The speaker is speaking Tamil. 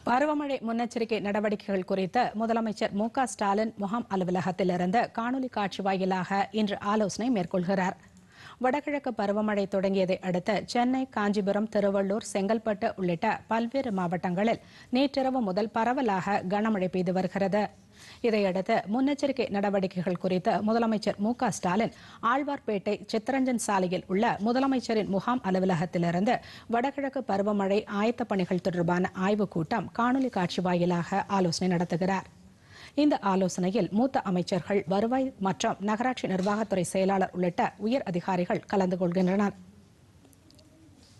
பருவமழை முன்னெச்சரிக்கை நடவடிக்கைகள் குறித்து முதலமைச்சர் மு க ஸ்டாலின் முகாம் அலுவலகத்திலிருந்து காணொலி காட்சி வாயிலாக இன்று ஆலோசனை மேற்கொள்கிறார் வடகிழக்கு பருவமழை தொடங்கியதை அடுத்து சென்னை காஞ்சிபுரம் திருவள்ளூர் செங்கல்பட்டு உள்ளிட்ட பல்வேறு மாவட்டங்களில் நேற்றிரவு முதல் பரவலாக கனமழை பெய்து வருகிறது இதையடுத்து முன்னெச்சரிக்கை நடவடிக்கைகள் குறித்து முதலமைச்சர் மு க ஸ்டாலின் ஆழ்வார்பேட்டை சித்தரஞ்சன் சாலையில் உள்ள முதலமைச்சரின் முகாம் அலுவலகத்திலிருந்து வடகிழக்கு பருவமழை ஆயத்தப் பணிகள் தொடர்பான ஆய்வுக் கூட்டம் காணொலி காட்சி வாயிலாக ஆலோசனை நடத்துகிறார் இந்த ஆலோசனையில் மூத்த அமைச்சர்கள் வருவாய் மற்றும் நகராட்சி நிர்வாகத்துறை செயலாளர் உள்ளிட்ட உயர் அதிகாரிகள் கலந்து கொள்கின்றனர்